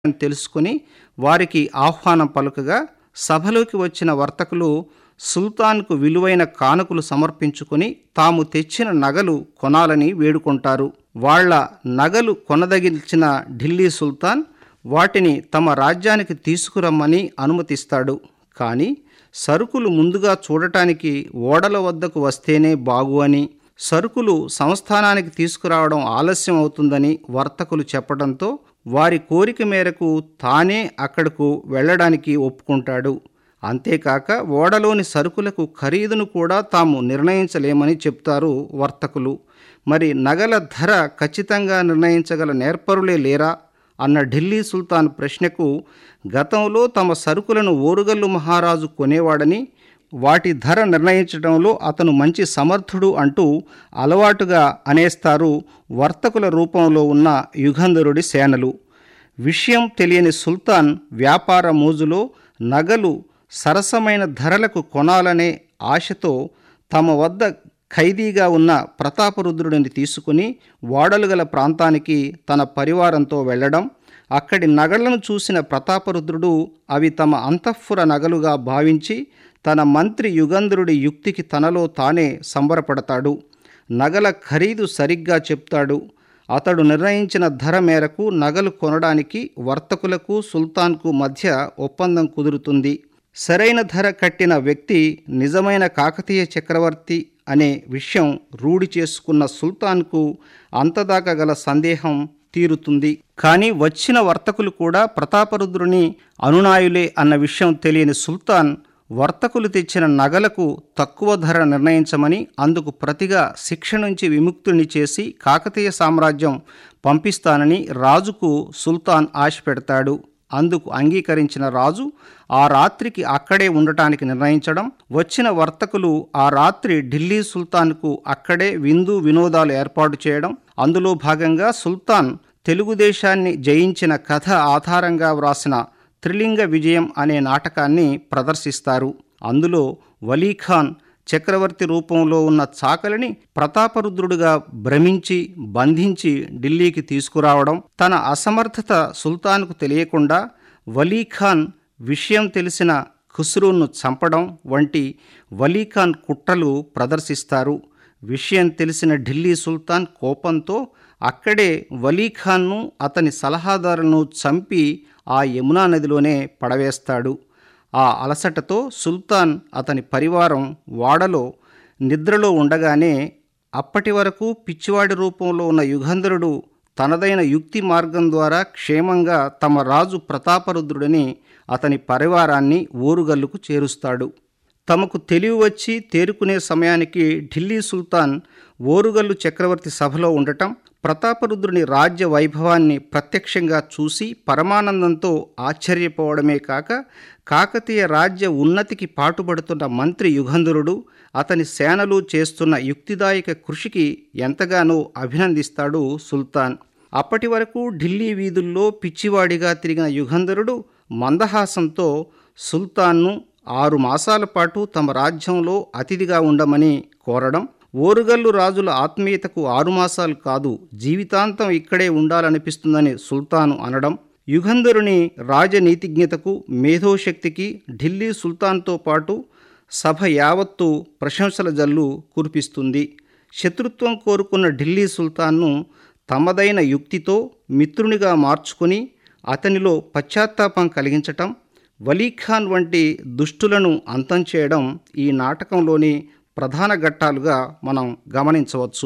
అని తెలుసుకుని వారికి ఆహ్వానం పలుకగా సభలోకి వచ్చిన వర్తకులు సుల్తాన్కు విలువైన కానుకలు సమర్పించుకుని తాము తెచ్చిన నగలు కొనాలని వేడుకుంటారు వాళ్ళ నగలు కొనదగిల్చిన ఢిల్లీ సుల్తాన్ వాటిని తమ రాజ్యానికి తీసుకురమ్మని అనుమతిస్తాడు కానీ సరుకులు ముందుగా చూడటానికి ఓడల వద్దకు వస్తేనే బాగు అని సరుకులు సంస్థానానికి తీసుకురావడం ఆలస్యం అవుతుందని వర్తకులు చెప్పడంతో వారి కోరిక మేరకు తానే అక్కడకు వెళ్ళడానికి ఒప్పుకుంటాడు అంతేకాక ఓడలోని సరుకులకు ఖరీదును కూడా తాము నిర్ణయించలేమని చెప్తారు వర్తకులు మరి నగల ధర ఖచ్చితంగా నిర్ణయించగల నేర్పరులే లేరా అన్న ఢిల్లీ సుల్తాన్ ప్రశ్నకు గతంలో తమ సరుకులను ఓరుగల్లు మహారాజు కొనేవాడని వాటి ధర నిర్ణయించడంలో అతను మంచి సమర్థుడు అంటూ అలవాటుగా అనేస్తారు వర్తకుల రూపంలో ఉన్న యుగంధరుడి సేనలు విషయం తెలియని సుల్తాన్ వ్యాపార మోజులో నగలు సరసమైన ధరలకు కొనాలనే ఆశతో తమ వద్ద ఖైదీగా ఉన్న ప్రతాపరుద్రుడిని తీసుకుని వాడలుగల ప్రాంతానికి తన పరివారంతో వెళ్ళడం అక్కడి నగలను చూసిన ప్రతాపరుద్రుడు అవి తమ అంతఃపుర నగలుగా భావించి తన మంత్రి యుగంధరుడి యుక్తికి తనలో తానే సంబరపడతాడు నగల ఖరీదు సరిగ్గా చెప్తాడు అతడు నిర్ణయించిన ధర మేరకు నగలు కొనడానికి వర్తకులకు సుల్తాన్కు మధ్య ఒప్పందం కుదురుతుంది సరైన ధర కట్టిన వ్యక్తి నిజమైన కాకతీయ చక్రవర్తి అనే విషయం రూఢి చేసుకున్న సుల్తాన్కు అంతదాకా గల సందేహం తీరుతుంది కానీ వచ్చిన వర్తకులు కూడా ప్రతాపరుద్రుని అనునాయులే అన్న విషయం తెలియని సుల్తాన్ వర్తకులు తెచ్చిన నగలకు తక్కువ ధర నిర్ణయించమని అందుకు ప్రతిగా శిక్ష నుంచి విముక్తుని చేసి కాకతీయ సామ్రాజ్యం పంపిస్తానని రాజుకు సుల్తాన్ ఆశ పెడతాడు అందుకు అంగీకరించిన రాజు ఆ రాత్రికి అక్కడే ఉండటానికి నిర్ణయించడం వచ్చిన వర్తకులు ఆ రాత్రి ఢిల్లీ సుల్తాన్కు అక్కడే విందు వినోదాలు ఏర్పాటు చేయడం అందులో భాగంగా సుల్తాన్ తెలుగుదేశాన్ని జయించిన కథ ఆధారంగా వ్రాసిన త్రిలింగ విజయం అనే నాటకాన్ని ప్రదర్శిస్తారు అందులో వలీఖాన్ చక్రవర్తి రూపంలో ఉన్న చాకలిని ప్రతాపరుద్రుడుగా భ్రమించి బంధించి ఢిల్లీకి తీసుకురావడం తన అసమర్థత సుల్తాన్కు తెలియకుండా వలీఖాన్ విషయం తెలిసిన ఖుస్రూను చంపడం వంటి వలీఖాన్ కుట్రలు ప్రదర్శిస్తారు విషయం తెలిసిన ఢిల్లీ సుల్తాన్ కోపంతో అక్కడే వలీఖాన్ను అతని సలహాదారులను చంపి ఆ యమునా నదిలోనే పడవేస్తాడు ఆ అలసటతో సుల్తాన్ అతని పరివారం వాడలో నిద్రలో ఉండగానే అప్పటి వరకు పిచ్చివాడి రూపంలో ఉన్న యుగంధరుడు తనదైన యుక్తి మార్గం ద్వారా క్షేమంగా తమ రాజు ప్రతాపరుద్రుడిని అతని పరివారాన్ని ఓరుగల్లుకు చేరుస్తాడు తమకు తెలివి వచ్చి తేరుకునే సమయానికి ఢిల్లీ సుల్తాన్ ఓరుగల్లు చక్రవర్తి సభలో ఉండటం ప్రతాపరుద్రుని రాజ్య వైభవాన్ని ప్రత్యక్షంగా చూసి పరమానందంతో ఆశ్చర్యపోవడమే కాక కాకతీయ రాజ్య ఉన్నతికి పాటుపడుతున్న మంత్రి యుగంధరుడు అతని సేనలు చేస్తున్న యుక్తిదాయక కృషికి ఎంతగానో అభినందిస్తాడు సుల్తాన్ అప్పటి వరకు ఢిల్లీ వీధుల్లో పిచ్చివాడిగా తిరిగిన యుగంధరుడు మందహాసంతో సుల్తాన్ను ఆరు మాసాల పాటు తమ రాజ్యంలో అతిథిగా ఉండమని కోరడం ఓరుగల్లు రాజుల ఆత్మీయతకు ఆరు మాసాలు కాదు జీవితాంతం ఇక్కడే ఉండాలనిపిస్తుందని సుల్తాను అనడం యుగంధరుని రాజనీతిజ్ఞతకు మేధోశక్తికి ఢిల్లీ సుల్తాన్తో పాటు సభ యావత్తు ప్రశంసల జల్లు కురిపిస్తుంది శత్రుత్వం కోరుకున్న ఢిల్లీ సుల్తాన్ను తమదైన యుక్తితో మిత్రునిగా మార్చుకుని అతనిలో పశ్చాత్తాపం కలిగించటం వలీఖాన్ వంటి దుష్టులను అంతం చేయడం ఈ నాటకంలోని ప్రధాన ఘట్టాలుగా మనం గమనించవచ్చు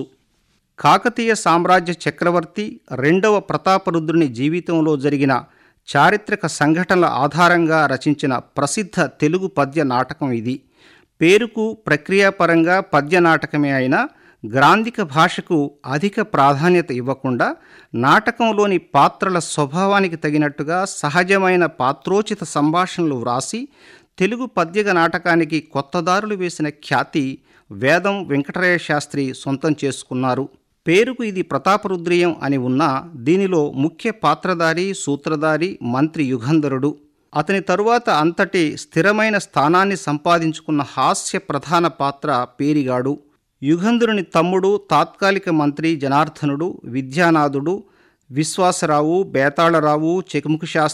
కాకతీయ సామ్రాజ్య చక్రవర్తి రెండవ ప్రతాపరుద్రుని జీవితంలో జరిగిన చారిత్రక సంఘటనల ఆధారంగా రచించిన ప్రసిద్ధ తెలుగు పద్య నాటకం ఇది పేరుకు ప్రక్రియాపరంగా పద్య నాటకమే అయినా గ్రాంధిక భాషకు అధిక ప్రాధాన్యత ఇవ్వకుండా నాటకంలోని పాత్రల స్వభావానికి తగినట్టుగా సహజమైన పాత్రోచిత సంభాషణలు వ్రాసి తెలుగు పద్యగ నాటకానికి కొత్తదారులు వేసిన ఖ్యాతి వేదం వెంకటరయ శాస్త్రి సొంతం చేసుకున్నారు పేరుకు ఇది ప్రతాపరుద్రియం అని ఉన్నా దీనిలో ముఖ్య పాత్రధారి సూత్రధారి మంత్రి యుగంధరుడు అతని తరువాత అంతటి స్థిరమైన స్థానాన్ని సంపాదించుకున్న హాస్య ప్రధాన పాత్ర పేరిగాడు యుగంధరుని తమ్ముడు తాత్కాలిక మంత్రి జనార్దనుడు విద్యానాథుడు విశ్వాసరావు బేతాళరావు చెకుముకు శాస్త్రి